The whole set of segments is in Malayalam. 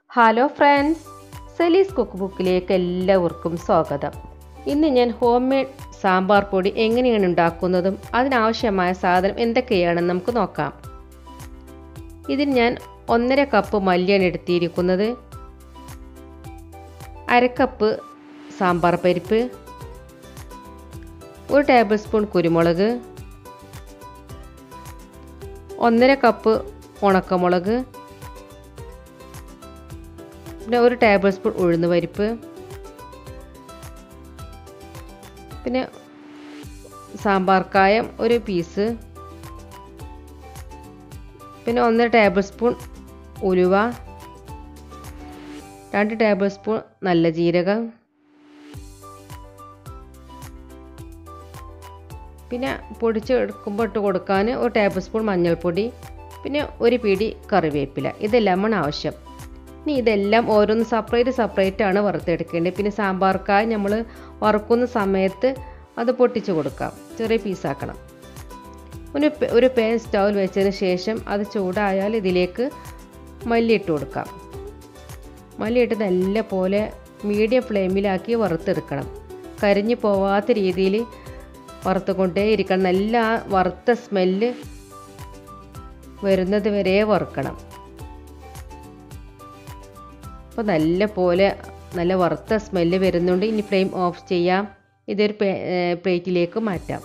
ഹലോ ഫ്രണ്ട്സ് സെലീസ് കുക്ക് ബുക്കിലേക്ക് എല്ലാവർക്കും സ്വാഗതം ഇന്ന് ഞാൻ ഹോം മെയ്ഡ് സാമ്പാർ പൊടി എങ്ങനെയാണ് ഉണ്ടാക്കുന്നതും അതിനാവശ്യമായ സാധനം എന്തൊക്കെയാണെന്ന് നമുക്ക് നോക്കാം ഇതിന് ഞാൻ ഒന്നര കപ്പ് മല്ലിയാണ് എടുത്തിരിക്കുന്നത് അരക്കപ്പ് സാമ്പാർ പരിപ്പ് ഒരു ടേബിൾ സ്പൂൺ കുരുമുളക് ഒന്നര കപ്പ് ഉണക്കമുളക് പിന്നെ ഒരു ടേബിൾ സ്പൂൺ ഉഴുന്ന് പരിപ്പ് പിന്നെ സാമ്പാർ കായം ഒരു പീസ് പിന്നെ ഒന്നര ടേബിൾ സ്പൂൺ ഉലുവ രണ്ട് ടേബിൾ സ്പൂൺ നല്ല ജീരകം പിന്നെ പൊടിച്ച് എടുക്കുമ്പോൾ ഇട്ട് കൊടുക്കാൻ ഒരു ടേബിൾ സ്പൂൺ മഞ്ഞൾപ്പൊടി പിന്നെ ഒരു പിടി കറിവേപ്പില ഇതെല്ലാമാണ് ആവശ്യം ഇനി ഇതെല്ലാം ഓരോന്ന് സെപ്പറേറ്റ് സെപ്പറേറ്റ് ആണ് വറുത്തെടുക്കേണ്ടത് പിന്നെ സാമ്പാർക്കായി നമ്മൾ വറുക്കുന്ന സമയത്ത് അത് പൊട്ടിച്ച് കൊടുക്കാം ചെറിയ പീസാക്കണം ഒരു ഒരു പാൻ സ്റ്റൗവിൽ വെച്ചതിന് ശേഷം അത് ചൂടായാൽ ഇതിലേക്ക് മല്ലി ഇട്ട് കൊടുക്കാം മല്ലി ഇട്ട് നല്ല പോലെ മീഡിയം ഫ്ലെയിമിലാക്കി വറുത്തെടുക്കണം കരിഞ്ഞു പോവാത്ത രീതിയിൽ വറുത്തുകൊണ്ടേ ഇരിക്കണം നല്ല ആ വറുത്ത സ്മെല്ല് വരുന്നത് വരെ വറുക്കണം അപ്പോൾ നല്ല പോലെ നല്ല വറുത്ത സ്മെല്ല് വരുന്നുണ്ട് ഇനി ഫ്ലെയിം ഓഫ് ചെയ്യാം ഇതൊരു പ്ലേറ്റിലേക്ക് മാറ്റാം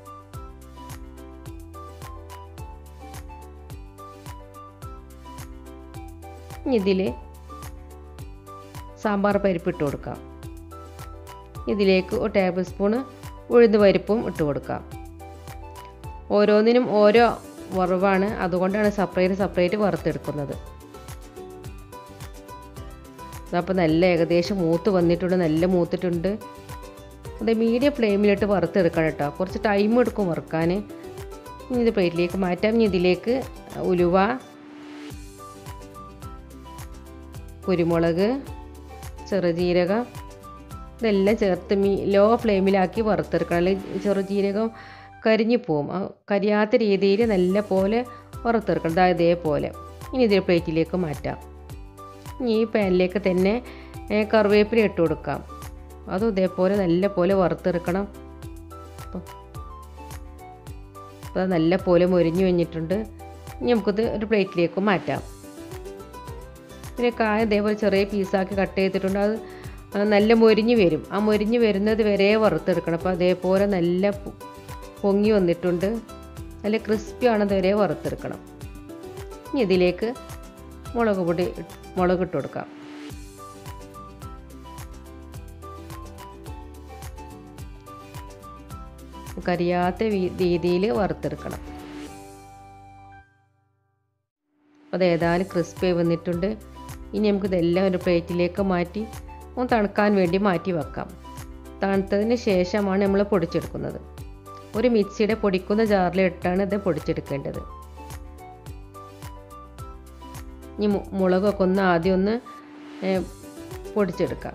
ഇതിൽ സാമ്പാർ പരിപ്പ് ഇട്ട് കൊടുക്കാം ഇതിലേക്ക് ഒരു ടേബിൾ സ്പൂണ് ഉഴുന്ന് പരിപ്പും ഇട്ട് കൊടുക്കാം ഓരോന്നിനും ഓരോ വറവാണ് അതുകൊണ്ടാണ് സെപ്പറേറ്റ് സെപ്പറേറ്റ് വറുത്തെടുക്കുന്നത് അപ്പോൾ നല്ല ഏകദേശം മൂത്ത് വന്നിട്ടുണ്ട് നല്ല മൂത്തിട്ടുണ്ട് അത് മീഡിയം ഫ്ലെയിമിലിട്ട് വറുത്തെടുക്കണം കേട്ടോ കുറച്ച് ടൈം എടുക്കും വറുക്കാൻ ഇനി ഇത് പ്ലേറ്റിലേക്ക് മാറ്റാം ഇനി ഇതിലേക്ക് ഉലുവ കുരുമുളക് ചെറുജീരകം ഇതെല്ലാം ചേർത്ത് മീ ലോ ഫ്ലെയിമിലാക്കി വറുത്തെടുക്കണം അല്ലെങ്കിൽ ചെറുജീരകം കരിഞ്ഞു പോവും കരിയാത്ത രീതിയിൽ നല്ല പോലെ വറുത്തെടുക്കണം അതായത് ഇതേപോലെ ഇനി ഇതേ പ്ലേറ്റിലേക്ക് മാറ്റാം ഇനി ഈ പാനിലേക്ക് തന്നെ കറിവേപ്പില ഇട്ട് കൊടുക്കാം അതും ഇതേപോലെ നല്ല പോലെ വറുത്തെടുക്കണം അപ്പോൾ നല്ല പോലെ മൊരിഞ്ഞു കഴിഞ്ഞിട്ടുണ്ട് ഇനി നമുക്കിത് ഒരു പ്ലേറ്റിലേക്ക് മാറ്റാം പിന്നെ കായ ഇതേപോലെ ചെറിയ പീസാക്കി കട്ട് ചെയ്തിട്ടുണ്ട് അത് നല്ല മൊരിഞ്ഞ് വരും ആ മൊരിഞ്ഞ് വരുന്നത് വരെ വറുത്തെടുക്കണം അപ്പോൾ അതേപോലെ നല്ല പൊങ്ങി വന്നിട്ടുണ്ട് നല്ല ക്രിസ്പി ആണത് വരെ വറുത്തെടുക്കണം ഇനി ഇതിലേക്ക് മുളക് പൊടി മുളക് ഇട്ട് കൊടുക്കാം കരിയാത്ത രീതിയിൽ വറുത്തെടുക്കണം അത് ഏതായാലും ക്രിസ്പി വന്നിട്ടുണ്ട് ഇനി നമുക്ക് ഇതെല്ലാം ഒരു പ്ലേറ്റിലേക്ക് മാറ്റി ഒന്ന് തണുക്കാൻ വേണ്ടി മാറ്റി വെക്കാം തണുത്തതിന് ശേഷമാണ് നമ്മൾ പൊടിച്ചെടുക്കുന്നത് ഒരു മിക്സിയുടെ പൊടിക്കുന്ന ജാറിലിട്ടാണ് ഇത് പൊടിച്ചെടുക്കേണ്ടത് ഇനി മുളകൊക്കെ ഒന്ന് ആദ്യം ഒന്ന് പൊടിച്ചെടുക്കാം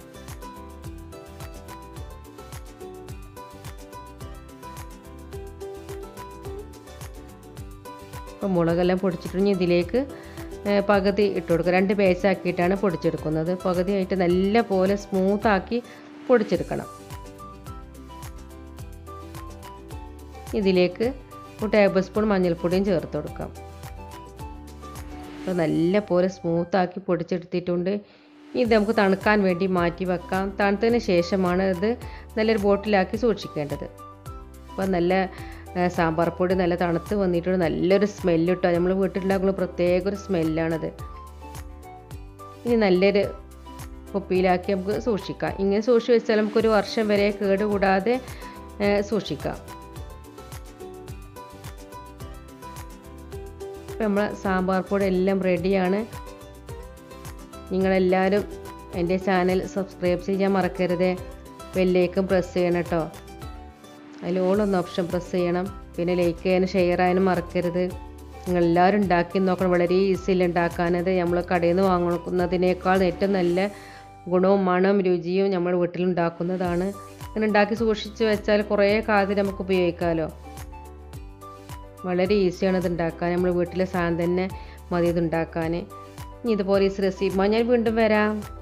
അപ്പോൾ മുളകെല്ലാം പൊടിച്ചിട്ടുണ്ടെങ്കിൽ ഇതിലേക്ക് പകുതി ഇട്ട് കൊടുക്കുക രണ്ട് പേച്ചാക്കിയിട്ടാണ് പൊടിച്ചെടുക്കുന്നത് പകുതിയായിട്ട് നല്ല പോലെ സ്മൂത്താക്കി പൊടിച്ചെടുക്കണം ഇതിലേക്ക് ഒരു ടേബിൾ സ്പൂൺ മഞ്ഞൾപ്പൊടിയും ചേർത്ത് കൊടുക്കാം അപ്പോൾ നല്ല പോലെ സ്മൂത്താക്കി പൊടിച്ചെടുത്തിട്ടുണ്ട് ഇത് നമുക്ക് തണുക്കാൻ വേണ്ടി മാറ്റി വെക്കാം തണുത്തതിന് ശേഷമാണ് ഇത് നല്ലൊരു ബോട്ടിലാക്കി സൂക്ഷിക്കേണ്ടത് അപ്പോൾ നല്ല സാമ്പാർ പൊടി നല്ല തണുത്ത് വന്നിട്ടുണ്ട് നല്ലൊരു സ്മെല്ല് കിട്ടുക നമ്മൾ വീട്ടിലുണ്ടാക്കുന്ന പ്രത്യേക ഒരു സ്മെല്ലാണത് ഇനി നല്ലൊരു കുപ്പിയിലാക്കി നമുക്ക് സൂക്ഷിക്കാം ഇങ്ങനെ സൂക്ഷിച്ച് വെച്ചാൽ നമുക്കൊരു വർഷം വരെ കേട് കൂടാതെ സൂക്ഷിക്കാം ഇപ്പം നമ്മൾ സാമ്പാർ പൊടി എല്ലാം റെഡിയാണ് നിങ്ങളെല്ലാവരും എൻ്റെ ചാനൽ സബ്സ്ക്രൈബ് ചെയ്യാൻ മറക്കരുത് ബെല്ലേക്കും പ്രസ് ചെയ്യണം കേട്ടോ അതിൽ ഓളൊന്ന് ഓപ്ഷൻ പ്രസ് ചെയ്യണം പിന്നെ ലൈക്ക് ചെയ്യാനും ഷെയർ ചെയ്യാനും മറക്കരുത് നിങ്ങളെല്ലാവരും ഉണ്ടാക്കി നോക്കണം വളരെ ഈസിയിൽ ഉണ്ടാക്കാനത് നമ്മൾ കടയിൽ നിന്ന് വാങ്ങുന്നതിനേക്കാൾ ഏറ്റവും നല്ല ഗുണവും മണവും രുചിയും നമ്മൾ വീട്ടിലുണ്ടാക്കുന്നതാണ് അങ്ങനെ ഉണ്ടാക്കി സൂക്ഷിച്ച് വെച്ചാൽ കുറേ കാലത്ത് നമുക്ക് ഉപയോഗിക്കാമല്ലോ വളരെ ഈസിയാണ് ഇത് ഉണ്ടാക്കാൻ നമ്മൾ വീട്ടിലെ സാധനം തന്നെ മതി ഇത് ഉണ്ടാക്കാൻ ഇനി ഇതുപോലെ ഈ റെസിപ്പി ഞാൻ വീണ്ടും വരാം